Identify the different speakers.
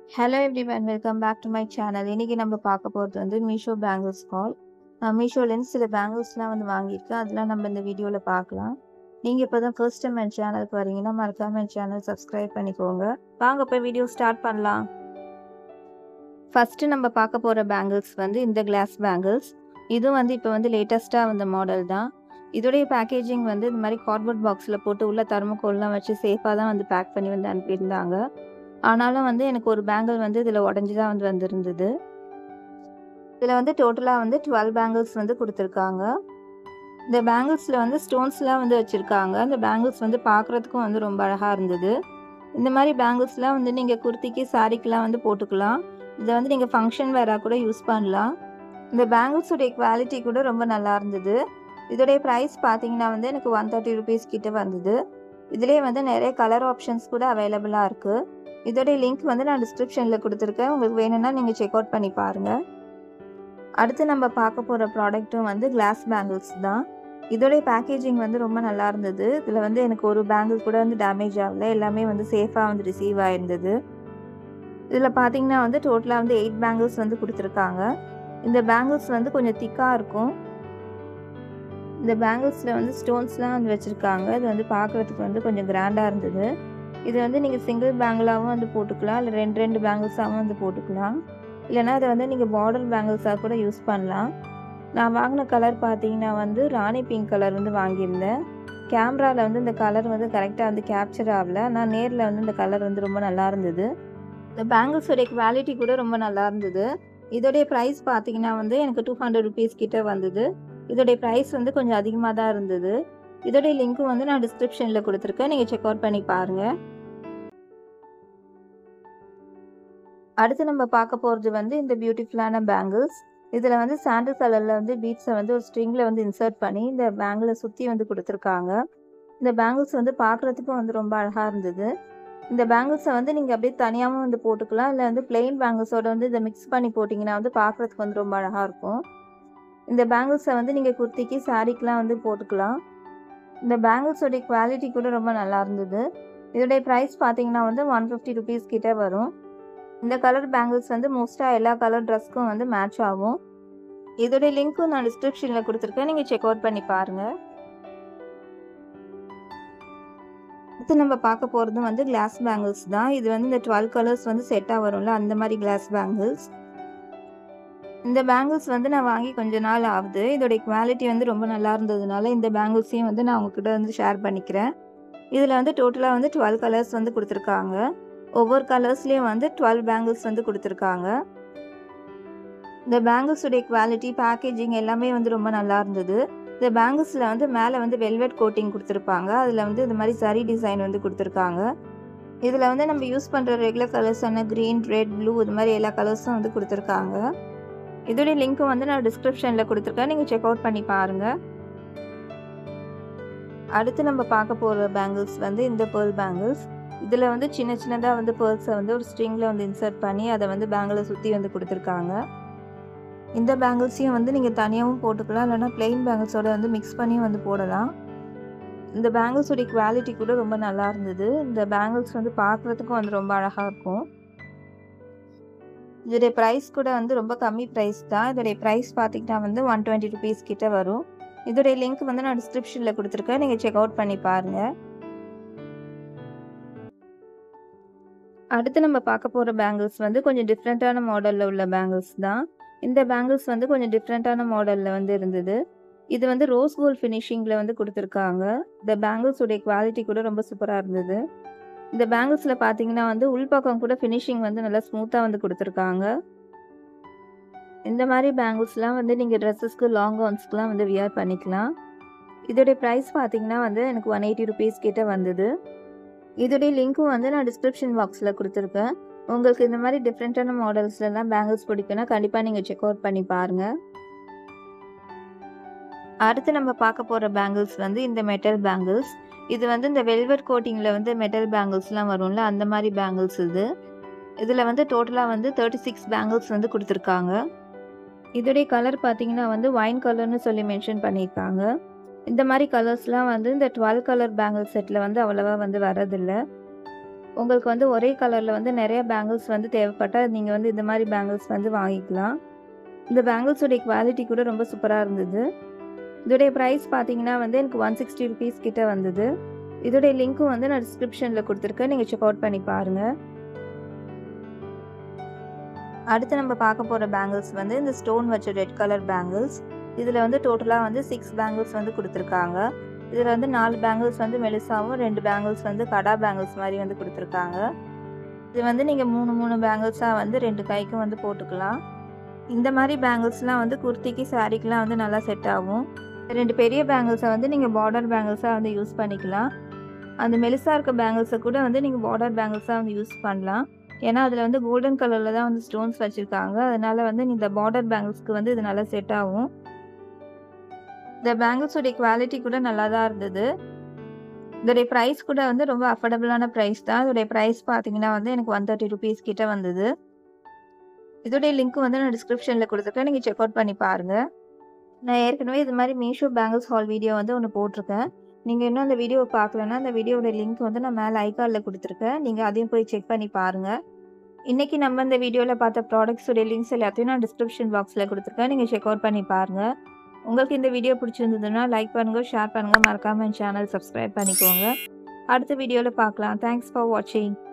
Speaker 1: hello everyone welcome back to my channel இன்றைக்கி நம்ம பார்க்க போகிறது வந்து மீஷோ பேங்கிள்ஸ் கால் நான் மீஷோலேருந்து சில பேங்கிள்ஸ்லாம் வந்து வாங்கியிருக்கேன் அதெல்லாம் நம்ம இந்த வீடியோவில் பார்க்கலாம் நீங்கள் இப்போ தான் ஃபர்ஸ்ட் டைம் என் சேனலுக்கு வரீங்கன்னா மறக்காம என் சேனல் சப்ஸ்கிரைப் பண்ணிக்கோங்க வாங்க போய் வீடியோ ஸ்டார்ட் பண்ணலாம் ஃபஸ்ட்டு நம்ம பார்க்க போகிற பேங்கிள்ஸ் வந்து இந்த கிளாஸ் பேங்கிள்ஸ் இதுவும் வந்து இப்போ வந்து லேட்டஸ்ட்டாக வந்த மாடல் தான் இதோடைய பேக்கேஜிங் வந்து இந்த மாதிரி கார்ட்போர்ட் பாக்ஸில் போட்டு உள்ள தர்மக்கோல்லாம் வச்சு சேஃபாக தான் வந்து பேக் பண்ணி வந்து அனுப்பியிருந்தாங்க ஆனாலும் வந்து எனக்கு ஒரு பேங்கிள் வந்து இதில் உடஞ்சி தான் வந்து வந்திருந்தது இதில் வந்து டோட்டலாக வந்து டுவெல் பேங்கிள்ஸ் வந்து கொடுத்துருக்காங்க இந்த பேங்கிள்ஸில் வந்து ஸ்டோன்ஸ்லாம் வந்து வச்சுருக்காங்க இந்த பேங்கிள்ஸ் வந்து பார்க்குறதுக்கும் வந்து ரொம்ப அழகாக இருந்தது இந்த மாதிரி பேங்கிள்ஸ்லாம் வந்து நீங்கள் குர்த்திக்கு சாரிக்கெலாம் வந்து போட்டுக்கலாம் இதை வந்து நீங்கள் ஃபங்க்ஷன் வேறாக கூட யூஸ் பண்ணலாம் இந்த பேங்கிள்ஸுடைய குவாலிட்டி கூட ரொம்ப நல்லா இருந்தது இதோடைய ப்ரைஸ் பார்த்தீங்கன்னா வந்து எனக்கு ஒன் தேர்ட்டி ருபீஸ் கிட்ட வந்தது இதுலேயே வந்து நிறைய கலர் ஆப்ஷன்ஸ் கூட அவைலபிளாக இருக்குது இதோடைய லிங்க் வந்து நான் டிஸ்கிரிப்ஷனில் கொடுத்துருக்கேன் உங்களுக்கு வேணும்னா நீங்கள் செக் அவுட் பண்ணி பாருங்கள் அடுத்து நம்ம பார்க்க போகிற ப்ராடக்ட்டும் வந்து கிளாஸ் பேங்கிள்ஸ் தான் இதோடைய பேக்கேஜிங் வந்து ரொம்ப நல்லா இருந்தது இதில் வந்து எனக்கு ஒரு பேங்கிள் கூட வந்து டேமேஜ் ஆகலை எல்லாமே வந்து சேஃபாக வந்து ரிசீவ் ஆயிருந்தது இதில் பார்த்தீங்கன்னா வந்து டோட்டலாக வந்து எயிட் பேங்கிள்ஸ் வந்து கொடுத்துருக்காங்க இந்த பேங்கிள்ஸ் வந்து கொஞ்சம் திக்காக இருக்கும் இந்த பேங்கிள்ஸில் வந்து ஸ்டோன்ஸ்லாம் வந்து வச்சுருக்காங்க இது வந்து பார்க்குறதுக்கு வந்து கொஞ்சம் கிராண்டாக இருந்தது இது வந்து நீங்கள் சிங்கிள் பேங்கிளாகவும் வந்து போட்டுக்கலாம் இல்லை ரெண்டு ரெண்டு பேங்கிள்ஸாகவும் வந்து போட்டுக்கலாம் இல்லைனா அதை வந்து நீங்கள் பார்டர் பேங்கிள்ஸாக கூட யூஸ் பண்ணலாம் நான் வாங்கின கலர் பார்த்தீங்கன்னா வந்து ராணி பிங்க் கலர் வந்து வாங்கியிருந்தேன் கேமராவில் வந்து இந்த கலர் வந்து கரெக்டாக வந்து கேப்சர் ஆகலை நான் நேரில் வந்து இந்த கலர் வந்து ரொம்ப நல்லா இருந்தது இந்த பேங்கிள்ஸோடைய குவாலிட்டி கூட ரொம்ப நல்லா இருந்தது இதோடைய ப்ரைஸ் பார்த்தீங்கன்னா வந்து எனக்கு டூ ஹண்ட்ரட் ருபீஸ் கிட்ட வந்தது இதோடைய ப்ரைஸ் வந்து கொஞ்சம் அதிகமாக தான் இருந்தது இதோடைய லிங்க்கும் வந்து நான் டிஸ்கிரிப்ஷனில் கொடுத்துருக்கேன் நீங்கள் செக் அவுட் பண்ணி பாருங்கள் அடுத்து நம்ம பார்க்க போகிறது வந்து இந்த பியூட்டிஃபுல்லான பேங்கிள்ஸ் இதில் வந்து சாண்டில் கலரில் வந்து பீட்ஸை வந்து ஒரு ஸ்ட்ரிங்கில் வந்து இன்சர்ட் பண்ணி இந்த பேங்கிளை சுற்றி வந்து கொடுத்துருக்காங்க இந்த பேங்கிள்ஸ் வந்து பார்க்குறதுக்கும் வந்து ரொம்ப அழகாக இருந்தது இந்த பேங்கிள்ஸை வந்து நீங்கள் அப்படியே தனியாகவும் வந்து போட்டுக்கலாம் இல்லை வந்து பிளெயின் பேங்கிள்ஸோட வந்து இதை மிக்ஸ் பண்ணி போட்டிங்கன்னா வந்து பார்க்குறதுக்கு வந்து ரொம்ப அழகாக இருக்கும் இந்த பேங்கிள்ஸை வந்து நீங்கள் குர்த்திக்கு சாரீக்கெலாம் வந்து போட்டுக்கலாம் இந்த பேங்கிள்ஸோடைய குவாலிட்டி கூட ரொம்ப நல்லா இருந்தது இதோடைய ப்ரைஸ் பார்த்தீங்கன்னா வந்து ஒன் ஃபிஃப்டி ருபீஸ் கிட்டே வரும் இந்த கலர் பேங்கிள்ஸ் வந்து மோஸ்ட்டாக எல்லா கலர் ட்ரெஸ்க்கும் வந்து மேட்ச் ஆகும் இதோடைய லிங்க்கும் நான் டிஸ்கிரிப்ஷனில் கொடுத்துருக்கேன் நீங்கள் செக் அவுட் பண்ணி பாருங்கள் அடுத்து நம்ம பார்க்க போகிறது வந்து கிளாஸ் பேங்கிள்ஸ் தான் இது வந்து இந்த டுவெல் கலர்ஸ் வந்து செட்டாக வரும்ல அந்த மாதிரி கிளாஸ் பேங்கிள்ஸ் இந்த பேங்கிள்ஸ் வந்து நான் வாங்கி கொஞ்ச நாள் ஆகுது இதோடைய குவாலிட்டி வந்து ரொம்ப நல்லா இருந்ததுனால இந்த பேங்கிள்ஸையும் வந்து நான் உங்ககிட்ட வந்து ஷேர் பண்ணிக்கிறேன் இதில் வந்து டோட்டலாக வந்து டுவெல் கலர்ஸ் வந்து கொடுத்துருக்காங்க ஒவ்வொரு கலர்ஸ்லேயும் வந்து டுவெல் பேங்கிள்ஸ் வந்து கொடுத்துருக்காங்க இந்த பேங்கிள்ஸுடைய குவாலிட்டி பேக்கேஜிங் எல்லாமே வந்து ரொம்ப நல்லா இருந்தது இந்த பேங்கிள்ஸில் வந்து மேலே வந்து வெல்வெட் கோட்டிங் கொடுத்துருப்பாங்க அதில் வந்து இந்த மாதிரி சரி டிசைன் வந்து கொடுத்துருக்காங்க இதில் வந்து நம்ம யூஸ் பண்ணுற ரெகுலர் கலர்ஸான க்ரீன் ரெட் ப்ளூ இது மாதிரி எல்லா கலர்ஸும் வந்து கொடுத்துருக்காங்க இதோடைய லிங்க்கும் வந்து நான் டிஸ்கிரிப்ஷனில் கொடுத்துருக்கேன் நீங்கள் செக் அவுட் பண்ணி பாருங்கள் அடுத்து நம்ம பார்க்க போகிற பேங்கிள்ஸ் வந்து இந்த பேர்ல் பேங்கிள்ஸ் இதில் வந்து சின்ன சின்னதாக வந்து பேர்ல்ஸை வந்து ஒரு ஸ்ட்ரிங்கில் வந்து இன்சர்ட் பண்ணி அதை வந்து பேங்கிளை சுற்றி வந்து கொடுத்துருக்காங்க இந்த பேங்கிள்ஸையும் வந்து நீங்கள் தனியாகவும் போட்டுக்கலாம் இல்லைனா பிளெயின் பேங்கிள்ஸோட வந்து மிக்ஸ் பண்ணியும் வந்து போடலாம் இந்த பேங்கிள்ஸோடைய குவாலிட்டி கூட ரொம்ப நல்லா இருந்தது இந்த பேங்கிள்ஸ் வந்து பார்க்குறதுக்கும் வந்து ரொம்ப அழகாக இருக்கும் இதோடைய ப்ரைஸ் கூட வந்து ரொம்ப கம்மி ப்ரைஸ் தான் இதோடைய ப்ரைஸ் பார்த்திங்கன்னா வந்து ஒன் டுவெண்ட்டி ருபீஸ் கிட்ட வரும் இதோடைய லிங்க் வந்து நான் டிஸ்கிரிப்ஷனில் கொடுத்துருக்கேன் நீங்கள் செக் அவுட் பண்ணி பாருங்கள் அடுத்து நம்ம பார்க்க போகிற பேங்கிள்ஸ் வந்து கொஞ்சம் டிஃப்ரெண்ட்டான மாடலில் உள்ள பேங்கிள்ஸ் தான் இந்த பேங்கிள்ஸ் வந்து கொஞ்சம் டிஃப்ரெண்ட்டான மாடலில் வந்து இருந்தது இது வந்து ரோஸ் கோல்ட் ஃபினிஷிங்கில் வந்து கொடுத்துருக்காங்க இந்த பேங்கிள்ஸுடைய குவாலிட்டி கூட ரொம்ப சூப்பராக இருந்தது இந்த பேங்கிள்ஸில் பார்த்தீங்கன்னா வந்து உள்பக்கம் கூட ஃபினிஷிங் வந்து நல்லா ஸ்மூத்தாக வந்து கொடுத்துருக்காங்க இந்த மாதிரி பேங்கிள்ஸ்லாம் வந்து நீங்கள் ட்ரெஸ்ஸஸ்க்கு லாங் கவுன்ஸ்க்குலாம் வந்து வியர் பண்ணிக்கலாம் இதோடைய ப்ரைஸ் பார்த்தீங்கன்னா வந்து எனக்கு ஒன் எயிட்டி ருபீஸ் கிட்ட வந்தது இதோடைய லிங்க்கும் வந்து நான் டிஸ்கிரிப்ஷன் பாக்ஸில் கொடுத்துருக்கேன் உங்களுக்கு இந்த மாதிரி டிஃப்ரெண்ட்டான மாடல்ஸ்லாம் பேங்கிள்ஸ் பிடிக்குன்னா கண்டிப்பாக நீங்கள் செக் அவுட் பண்ணி பாருங்கள் அடுத்து நம்ம பார்க்க போகிற பேங்கிள்ஸ் வந்து இந்த மெட்டல் பேங்கிள்ஸ் இது வந்து இந்த வெல்வெட் கோட்டிங்கில் வந்து மெட்டல் பேங்கிள்ஸ்லாம் வரும்ல அந்த மாதிரி பேங்கிள்ஸ் இது இதில் வந்து டோட்டலாக வந்து தேர்ட்டி சிக்ஸ் பேங்கிள்ஸ் வந்து கொடுத்துருக்காங்க இதோடைய கலர் பார்த்தீங்கன்னா வந்து ஒயின் கலர்னு சொல்லி மென்ஷன் பண்ணியிருக்காங்க இந்த மாதிரி கலர்ஸ்லாம் வந்து இந்த டுவெல் கலர் பேங்கிள் செட்டில் வந்து அவ்வளோவா வந்து வரதில்லை உங்களுக்கு வந்து ஒரே கலரில் வந்து நிறைய பேங்கிள்ஸ் வந்து தேவைப்பட்டால் நீங்கள் வந்து இந்த மாதிரி பேங்கிள்ஸ் வந்து வாங்கிக்கலாம் இந்த பேங்கிள்ஸோடைய குவாலிட்டி கூட ரொம்ப சூப்பராக இருந்தது இதோடைய ப்ரைஸ் பார்த்தீங்கன்னா வந்து எனக்கு ஒன் சிக்ஸ்டி ருபீஸ் கிட்ட வந்தது இதோடைய லிங்க்கும் வந்து நான் டிஸ்கிரிப்ஷனில் கொடுத்துருக்கேன் நீங்கள் செக் அவுட் பண்ணி பாருங்கள் அடுத்து நம்ம பார்க்க போகிற பேங்கிள்ஸ் வந்து இந்த ஸ்டோன் வச்ச ரெட் கலர் பேங்கிள்ஸ் இதில் வந்து டோட்டலாக வந்து சிக்ஸ் பேங்கிள்ஸ் வந்து கொடுத்துருக்காங்க இதில் வந்து நாலு பேங்கிள்ஸ் வந்து மெலிசாவும் ரெண்டு பேங்கிள்ஸ் வந்து கடா பேங்கிள்ஸ் மாதிரி வந்து கொடுத்துருக்காங்க இது வந்து நீங்கள் மூணு மூணு பேங்கிள்ஸாக வந்து ரெண்டு கைக்கும் வந்து போட்டுக்கலாம் இந்த மாதிரி பேங்கிள்ஸ்லாம் வந்து குர்த்திக்கு சாரீக்கெலாம் வந்து நல்லா செட் ஆகும் ரெண்டு பெரிய பேங்கிள்ஸை வந்து நீங்கள் பார்டர் பேங்கிள்ஸாக வந்து யூஸ் பண்ணிக்கலாம் அந்த மெலிசாக இருக்க பேங்கிள்ஸை கூட வந்து நீங்கள் பார்டர் பேங்கிள்ஸாக வந்து யூஸ் பண்ணலாம் ஏன்னா அதில் வந்து கோல்டன் கலரில் தான் வந்து ஸ்டோன்ஸ் வச்சுருக்காங்க அதனால் வந்து இந்த பார்டர் பேங்கிள்ஸ்க்கு வந்து இது நல்லா செட் ஆகும் இந்த பேங்கிள்ஸோடைய குவாலிட்டி கூட நல்லா தான் இருந்தது இதோடைய ப்ரைஸ் கூட வந்து ரொம்ப அஃபோர்டபுளான ப்ரைஸ் தான் இதோடைய ப்ரைஸ் பார்த்தீங்கன்னா வந்து எனக்கு ஒன் தேர்ட்டி ருபீஸ் கிட்ட வந்தது இதோடைய லிங்க் வந்து நான் டிஸ்கிரிப்ஷனில் கொடுத்துருக்கேன் நீங்கள் செக் அவுட் பண்ணி பாருங்கள் நான் ஏற்கனவே இது மாதிரி மீஷோ பேங்கிள்ஸ் ஹால் வீடியோ வந்து ஒன்று போட்டிருக்கேன் நீங்கள் இன்னும் அந்த வீடியோவை பார்க்கலன்னா அந்த வீடியோட லிங்க் வந்து நான் மேலே ஐகார்டில் கொடுத்துருக்கேன் நீங்கள் அதையும் போய் செக் பண்ணி பாருங்கள் இன்றைக்கி நம்ம இந்த வீடியோவில் பார்த்த ப்ராடக்ட்ஸோடைய லிங்க்ஸ் எல்லாத்தையும் நான் டிஸ்கிரிப்ஷன் பாக்ஸில் கொடுத்துருக்கேன் நீங்கள் செக் அவுட் பண்ணி பாருங்கள் உங்களுக்கு இந்த வீடியோ பிடிச்சிருந்ததுன்னா லைக் பண்ணுங்கள் ஷேர் பண்ணுங்கள் மறக்காமல் என் சேனல் சப்ஸ்கிரைப் பண்ணிக்கோங்க அடுத்த வீடியோவில் பார்க்கலாம் தேங்க்ஸ் ஃபார் வாட்சிங்